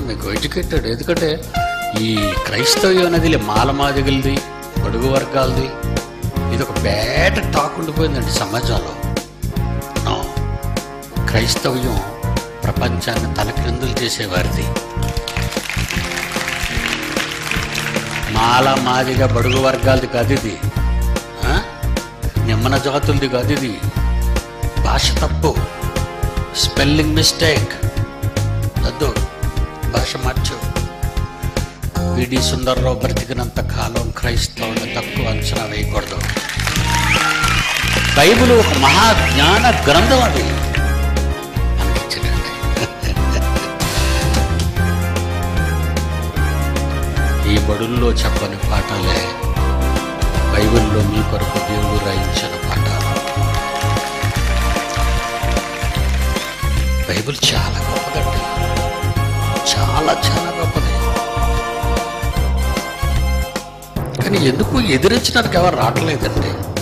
మీకు ఎడ్యుకేటెడ్ ఎందుకంటే ఈ క్రైస్తవ్యం అనేది మాలమాదిగలది అడుగు వర్గాలది ఇది ఒక బ్యాడ్ టాక్ ఉండిపోయిందండి సమాజంలో No. క్రైస్తవ్యం ప్రపంచాన్ని తలక్రిందులు చేసేవారిది మాల మాదిగా బడుగు వర్గాలది కాదు ఇది ఆ? నిమ్మన జాతులది కాదు ఇది భాష తప్పు స్పెల్లింగ్ మిస్టేక్ వద్దు భాష మార్చు విడి సుందర్రావు బ్రతికినంత కాలం క్రైస్తవుని తక్కువ అంచనా వేయకూడదు బైబిల్ ఒక మహా జ్ఞాన గ్రంథం అది అనిపించడండి ఈ బడుల్లో చెప్పని పాఠాలే బైబిల్లో మీ కొరకు దేవుడు రాయించిన పాఠాలు బైబిల్ చాలా గొప్పదండి చాలా చాలా గొప్పది కానీ ఎందుకు ఎదిరించడానికి ఎవరు రావట్లేదండి